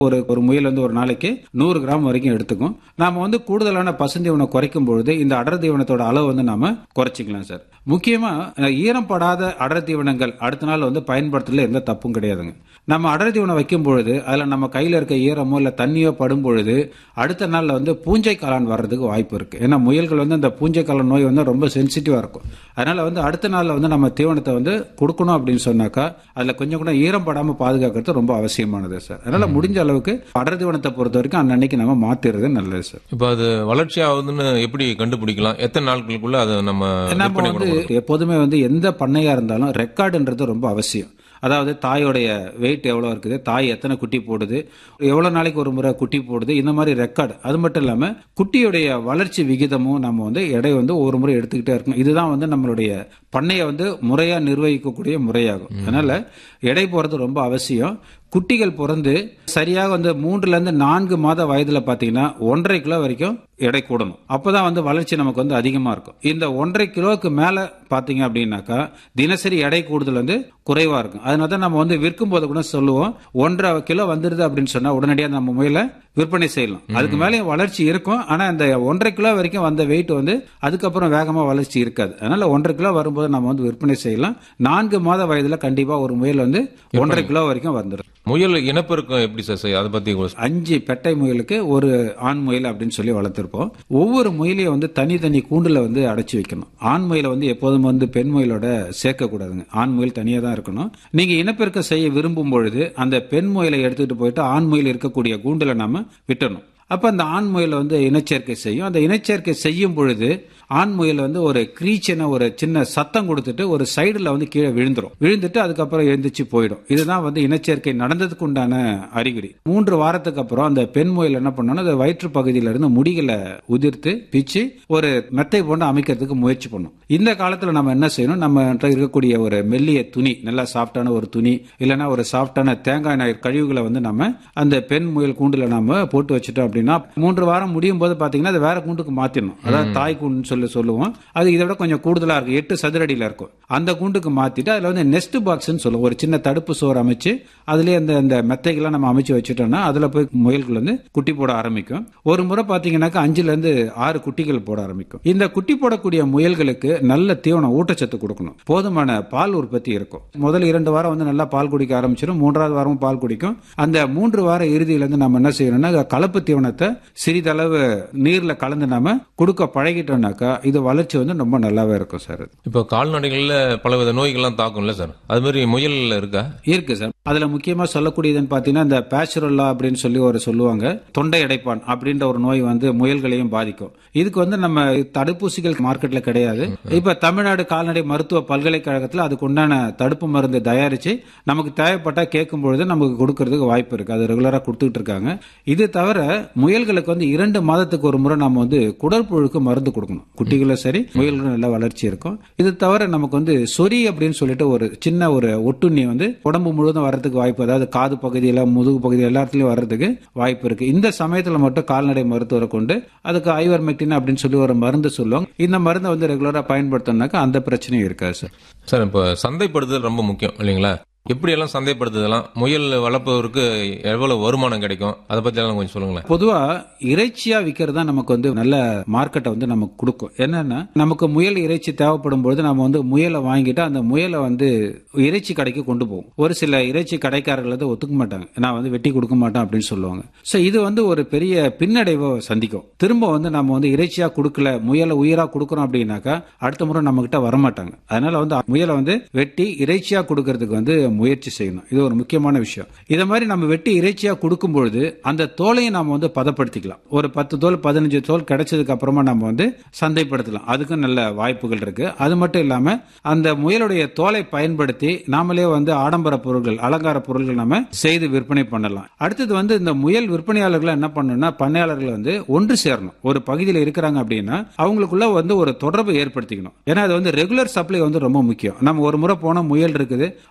ஒரு ஒரு முயல் வந்து ஒரு நாளைக்கு நூறு கிராம் வரைக்கும் எடுத்துக்கும் நாம வந்து கூடுதலான பசுந்தீவனை குறைக்கும் பொழுது இந்த அடர் தீவனத்தோட அளவு வந்து நாம குறைச்சிக்கலாம் சார் முக்கியமா அஹ், ஈரப்படாத அடர் தீவனங்கள் அடுத்த நாள் வந்து பயன்படுத்துறதுல எந்த தப்பும் கிடையாதுங்க நம்ம அடர் தீவனம் வைக்கும் பொழுது அதுல நம்ம கையில இருக்க ஈரமோ இல்ல தண்ணியோ படும் பொழுது அடுத்த நாள்ல வந்து பூஞ்சை காளான் வர்றதுக்கு வாய்ப்பு இருக்கு ஏன்னா முயல்கள் வந்து அந்த பூஞ்சை காளான் நோய் வந்து ரொம்ப சென்சிட்டிவா இருக்கும் அதனால வந்து அடுத்த நாள்ல வந்து நம்ம தீவனத்தை வந்து கொடுக்கணும் அப்படின்னு சொன்னாக்கா அதுல கொஞ்சம் கூட ஈரம் படாம பாதுகாக்கிறது ரொம்ப அவசியமானது சார் அதனால முடிஞ்ச அளவுக்கு அடர் தீவனத்தை பொறுத்த வரைக்கும் அன்னன்னைக்கு நம்ம மாத்திடுறது நல்லது சார் இப்போ அது வளர்ச்சி ஆகுதுன்னு எப்படி கண்டுபிடிக்கலாம் எத்தனை நாட்களுக்குள்ள அதை நம்ம நம்ம விற்பனை வந்து பண்ண எப்போதுமே வந்து எந்த பண்ணையா இருந்தாலும் ரெக்கார்டுன்றது ரொம்ப அவசியம் அதாவது தாயோடைய வெயிட் எவ்வளோ இருக்குது தாய் எத்தனை குட்டி போடுது எவ்வளோ நாளைக்கு ஒரு முறை குட்டி போடுது இந்த மாதிரி ரெக்கார்டு அது மட்டும் இல்லாமல் குட்டியுடைய வளர்ச்சி விகிதமும் நம்ம வந்து எடை வந்து ஒரு முறை எடுத்துக்கிட்டே இருக்கணும் இதுதான் வந்து நம்மளுடைய பண்ணையை வந்து முறையாக நிர்வகிக்கக்கூடிய முறையாகும் அதனால எடை போகிறது ரொம்ப அவசியம் குட்டிகள் பிறந்து சரியாக வந்து மூன்றுல இருந்து நான்கு மாத வயதுல பாத்தீங்கன்னா ஒன்றரை கிலோ வரைக்கும் எடை கூடணும் அப்பதான் வந்து வளர்ச்சி நமக்கு வந்து அதிகமா இருக்கும் இந்த ஒன்றரை கிலோவுக்கு மேல பாத்தீங்க அப்படின்னாக்கா தினசரி எடை கூடுதல் வந்து குறைவா இருக்கும் அதனால தான் நம்ம வந்து விற்கும் போது கூட சொல்லுவோம் ஒன்றரை கிலோ வந்துருது அப்படின்னு சொன்னா உடனடியாக நம்ம முயல விற்பனை செய்யலாம் அதுக்கு மேலே வளர்ச்சி இருக்கும் ஆனா இந்த ஒன்றரை கிலோ வரைக்கும் வந்த வெயிட் வந்து அதுக்கப்புறம் வேகமா வளர்ச்சி இருக்காது அதனால ஒன்றரை கிலோ வரும்போது நம்ம வந்து விற்பனை செய்யலாம் நான்கு மாத வயதுல கண்டிப்பா ஒரு முயல் வந்து ஒன்றரை கிலோ வரைக்கும் வந்துடும் முயல் இனப்பெருக்கம் எப்படி சார் செய்ய அதை பத்தி கொஞ்சம் அஞ்சு பெட்டை முயலுக்கு ஒரு ஆண் முயல் அப்படின்னு சொல்லி வளர்த்துருப்போம் ஒவ்வொரு முயலையும் வந்து தனித்தனி கூண்டுல வந்து அடைச்சி வைக்கணும் ஆண் முயலை வந்து எப்போதும் வந்து பெண் முயலோட சேர்க்க கூடாதுங்க ஆண் முயல் தனியா தான் இருக்கணும் நீங்க இனப்பெருக்கம் செய்ய விரும்பும் பொழுது அந்த பெண் முயலை எடுத்துட்டு போயிட்டு ஆண் முயல் இருக்கக்கூடிய கூண்டுல நாம விட்டணும் அப்ப அந்த ஆண் முயல் வந்து இனச்சேர்க்கை செய்யும் அந்த இனச்சேர்க்கை செய்யும் பொழுது ஆண் முயல் வந்து ஒரு கிரீச்சன ஒரு சின்ன சத்தம் கொடுத்துட்டு ஒரு சைடுல வந்து கீழே விழுந்துரும் விழுந்துட்டு அதுக்கப்புறம் எழுந்திரிச்சு போயிடும் இதுதான் வந்து இனச்சேர்க்கை நடந்ததுக்கு உண்டான அறிகுறி மூன்று வாரத்துக்கு அப்புறம் அந்த பெண் முயல் என்ன பண்ணணும் அந்த வயிற்று பகுதியில இருந்து முடிகளை உதிர்த்து பிச்சு ஒரு மெத்தை போன்று அமைக்கிறதுக்கு முயற்சி பண்ணும் இந்த காலத்துல நம்ம என்ன செய்யணும் நம்ம இருக்கக்கூடிய ஒரு மெல்லிய துணி நல்லா சாஃப்டான ஒரு துணி இல்லைன்னா ஒரு சாஃப்டான தேங்காய் எண்ணெய் கழிவுகளை வந்து நம்ம அந்த பெண் முயல் கூண்டுல நாம போட்டு வச்சுட்டோம் அப்படின்னா மூன்று வாரம் முடியும் போது பாத்தீங்கன்னா அது வேற கூண்டுக்கு மாத்திடணும் அதாவது தாய் கூண்டுன்னு சொல்லி சொல்லுவோம் அது இதை விட கொஞ்சம் கூடுதலா இருக்கும் எட்டு சதுரடியில இருக்கும் அந்த கூண்டுக்கு மாத்திட்டு அதுல வந்து நெஸ்ட் பாக்ஸ்னு சொல்லுவோம் ஒரு சின்ன தடுப்பு சோறு அமைச்சு அதுலயே அந்த அந்த மெத்தைகள்லாம் நம்ம அமைச்சு வச்சுட்டோம்னா அதுல போய் முயல்கள் வந்து குட்டி போட ஆரம்பிக்கும் ஒரு முறை பாத்தீங்கன்னாக்கா அஞ்சுல இருந்து ஆறு குட்டிகள் போட ஆரம்பிக்கும் இந்த குட்டி போடக்கூடிய முயல்களுக்கு நல்ல தீவனம் ஊட்டச்சத்து கொடுக்கணும் போதுமான பால் உற்பத்தி இருக்கும் முதல் இரண்டு வாரம் வந்து நல்லா பால் குடிக்க ஆரம்பிச்சிடும் மூன்றாவது வாரமும் பால் குடிக்கும் அந்த மூன்று வார இறுதியில இருந்து நம்ம என்ன செய்யணும்னா கலப்பு தீவனத்தை சிறிதளவு நீர்ல கலந்து நாம கொடுக்க பழகிட்டோம்னாக்கா இது வளர்ச்சி வந்து ரொம்ப நல்லாவே இருக்கும் சார் இது. இப்போ கால்நடைகள்ல பலவித நோய்கள்லாம் தாக்கும்ல சார் அது மாதிரி முயல் இருக்கா இருக்கு சார் அதுல முக்கியமா சொல்லக்கூடியதுன்னு பாத்தீங்கன்னா இந்த பேச்சுரல்லா அப்படின்னு சொல்லி ஒரு சொல்லுவாங்க தொண்டை அடைப்பான் அப்படின்ற ஒரு நோய் வந்து முயல்களையும் பாதிக்கும் இதுக்கு வந்து நம்ம தடுப்பூசிகள் மார்க்கெட்ல கிடையாது இப்ப தமிழ்நாடு கால்நடை மருத்துவ பல்கலைக்கழகத்துல அதுக்கு உண்டான தடுப்பு மருந்து தயாரிச்சு நமக்கு தேவைப்பட்டா கேட்கும் பொழுது நமக்கு கொடுக்கறதுக்கு வாய்ப்பு இருக்கு அது ரெகுலரா கொடுத்துட்டு இருக்காங்க இது தவிர முயல்களுக்கு வந்து இரண்டு மாதத்துக்கு ஒரு முறை நம்ம வந்து குடற்புழுக்கு மருந்து கொடுக்கணும் குட்டிகளும் சரி முயல்களும் நல்ல வளர்ச்சி இருக்கும் இது தவிர நமக்கு வந்து சொறி அப்படின்னு சொல்லிட்டு ஒரு சின்ன ஒரு ஒட்டுண்ணி வந்து உடம்பு முழுவதும் வர்றதுக்கு வாய்ப்பு அதாவது காது பகுதியில முதுகு பகுதி எல்லாத்துலயும் வர்றதுக்கு வாய்ப்பு இருக்கு இந்த சமயத்துல மட்டும் கால்நடை மருத்துவரை கொண்டு அதுக்கு ஐவர்மெக்டின் அப்படின்னு சொல்லி ஒரு மருந்து சொல்லுவாங்க இந்த மருந்தை வந்து ரெகுலரா பயன்படுத்தினாக்கா அந்த பிரச்சனையும் இருக்காது சார் சார் இப்போ சந்தைப்படுத்துதல் ரொம்ப முக்கியம் இல்லைங்களா எப்படி எல்லாம் சந்தைப்படுத்துதலாம் முயல் வளர்ப்பவருக்கு எவ்வளவு வருமானம் கிடைக்கும் அதை பத்தி எல்லாம் கொஞ்சம் சொல்லுங்களேன் பொதுவா இறைச்சியா விற்கிறது தான் நமக்கு வந்து நல்ல மார்க்கெட்டை வந்து நமக்கு கொடுக்கும் என்னன்னா நமக்கு முயல் இறைச்சி தேவைப்படும் பொழுது நம்ம வந்து முயலை வாங்கிட்டு அந்த முயலை வந்து இறைச்சி கடைக்கு கொண்டு போவோம் ஒரு சில இறைச்சி கடைக்காரர்கள் வந்து ஒத்துக்க மாட்டாங்க நான் வந்து வெட்டி கொடுக்க மாட்டேன் அப்படின்னு சொல்லுவாங்க சோ இது வந்து ஒரு பெரிய பின்னடைவை சந்திக்கும் திரும்ப வந்து நம்ம வந்து இறைச்சியா கொடுக்கல முயலை உயிரா கொடுக்கறோம் அப்படின்னாக்கா அடுத்த முறை நம்ம கிட்ட வரமாட்டாங்க அதனால வந்து முயலை வந்து வெட்டி இறைச்சியா கொடுக்கறதுக்கு வந்து முயற்சி செய்யணும் இது ஒரு முக்கியமான விஷயம் இதை மாதிரி நம்ம வெட்டி இறைச்சியா கொடுக்கும் பொழுது அந்த தோலையும் நாம வந்து பதப்படுத்திக்கலாம் ஒரு பத்து தோல் பதினஞ்சு தோல் கிடைச்சதுக்கு அப்புறமா நம்ம வந்து சந்தைப்படுத்தலாம் அதுக்கும் நல்ல வாய்ப்புகள் இருக்கு அது மட்டும் இல்லாம அந்த முயலுடைய தோலை பயன்படுத்தி நாமளே வந்து ஆடம்பர பொருட்கள் அலங்கார பொருட்கள் நம்ம செய்து விற்பனை பண்ணலாம் அடுத்தது வந்து இந்த முயல் விற்பனையாளர்கள் என்ன பண்ணணும்னா பண்ணையாளர்கள் வந்து ஒன்று சேரணும் ஒரு பகுதியில் இருக்கிறாங்க அப்படின்னா அவங்களுக்குள்ள வந்து ஒரு தொடர்பு ஏற்படுத்திக்கணும் ஏன்னா அது வந்து ரெகுலர் சப்ளை வந்து ரொம்ப முக்கியம் நம்ம ஒரு முறை போன முயல் இருக்குது அடுத்த முறை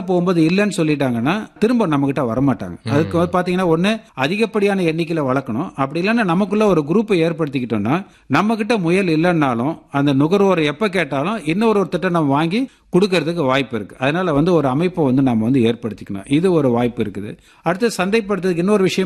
போகும்போது இல்லைன்னு சொல்லிட்டாங்கன்னா திரும்ப நம்ம கிட்ட வரமாட்டாங்க அதுக்கு வந்து பாத்தீங்கன்னா ஒண்ணு அதிகப்படியான எண்ணிக்கையில வளர்க்கணும் அப்படி இல்லைன்னா நமக்குள்ள ஒரு குரூப்பை ஏற்படுத்திக்கிட்டோம்னா நம்ம கிட்ட முயல் இல்லைன்னாலும் அந்த நுகர்வோர் எப்ப கேட்டாலும் இன்னொரு ஒருத்தட்ட நம்ம வாங்கி கொடுக்கறதுக்கு வாய்ப்பு இருக்கு அதனால வந்து ஒரு அமைப்பை வந்து நம்ம வந்து ஏற்படுத்திக்கணும் இது ஒரு வாய்ப்பு இருக்குது அடுத்து சந்தைப்படுத்துறதுக்கு இன்னொரு விஷயம்